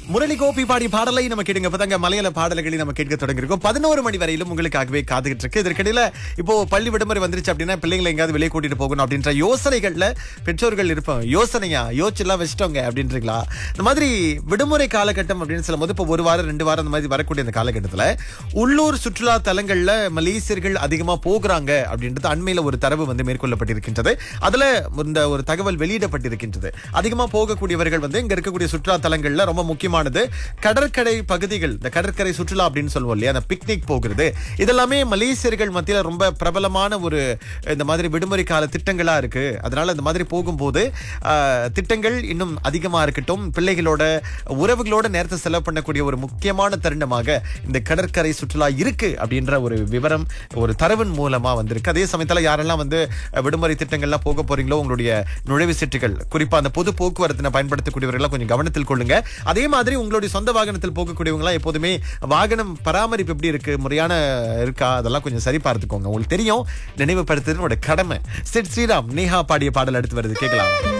முரளி கோபி பாடி பாடலை நம்ம கேட்டுங்க இப்பதாங்க மலையாள பாடல்களை நம்ம கேட்க தொடங்கிருக்கோம் பதினோரு மணி வரையிலும் உங்களுக்காகவே காத்துக்கிட்டு இருக்கு இதற்கிடையில இப்போ பள்ளி விடுமுறை வந்துருச்சு அப்படின்னா பிள்ளைங்களை எங்கேயாவது வெளியே கூட்டிட்டு போகணும் அப்படின்ற யோசனைகள்ல பெற்றோர்கள் இருப்போம் யோசனையா யோசிச்சுலாம் வச்சிட்டோங்க அப்படின்றீங்களா இந்த மாதிரி விடுமுறை காலகட்டம் அப்படின்னு சொல்லும் போது இப்போ ஒரு வாரம் ரெண்டு வாரம் அந்த மாதிரி வரக்கூடிய இந்த காலகட்டத்துல உள்ளூர் சுற்றுலா தலங்கள்ல மலேசியர்கள் அதிகமா போகிறாங்க அப்படின்றது அண்மையில ஒரு தரவு வந்து மேற்கொள்ளப்பட்டிருக்கின்றது அதுல இந்த ஒரு தகவல் வெளியிடப்பட்டிருக்கின்றது அதிகமா போகக்கூடியவர்கள் வந்து இங்க இருக்கக்கூடிய சுற்றுலா தலங்கள்ல ரொம்ப முக்கியமானது கடற்கரை பகுதிகள் இந்த கடற்கரை சுற்றுலா அப்படின்னு சொல்லுவோம் இல்லையா அந்த பிக்னிக் போகிறது இதெல்லாமே மலேசியர்கள் மத்தியில ரொம்ப பிரபலமான ஒரு இந்த மாதிரி விடுமுறை கால திட்டங்களா இருக்கு அதனால இந்த மாதிரி போகும்போது ஆஹ், திட்டங்கள் இன்னும் அதிகமா இருக்கட்டும் பிள்ளைகளோட உறவுகளோட நேரத்தை செலவு பண்ணக்கூடிய ஒரு முக்கியமான தருணமாக இந்த கடற்கரை சுற்றுலா இருக்கு அப்படின்ற ஒரு விவரம் ஒரு தரவின் மூலமா வந்திருக்கு அதே சமயத்துல யாரெல்லாம் வந்து அஹ், விடுமுறை திட்டங்கள்லாம் போக போறீங்களோ உங்களுடைய நுழைவு சீட்டுகள் குறிப்பா அந்த பொது போக்குவரத்தினை பயன்படுத்தக்கூடியவர்கள் கொஞ்சம் கவனத்தில் கொள்ளுங்க அதே மாதிரி உங்களுடைய சொந்த வாகனத்தில் போகக்கூடியவங்களா எப்போதுமே வாகனம் பராமரிப்பு எப்படி இருக்கு முறையான இருக்கா அதெல்லாம் கொஞ்சம் சரி பார்த்துக்கோங்க உங்களுக்கு தெரியும் நினைவுபடுத்துறது உங்களோட கடமை சிட் ஸ்ரீராம் நேஹா பாடிய பாடல் அடுத்து வருது கேட்கலாம்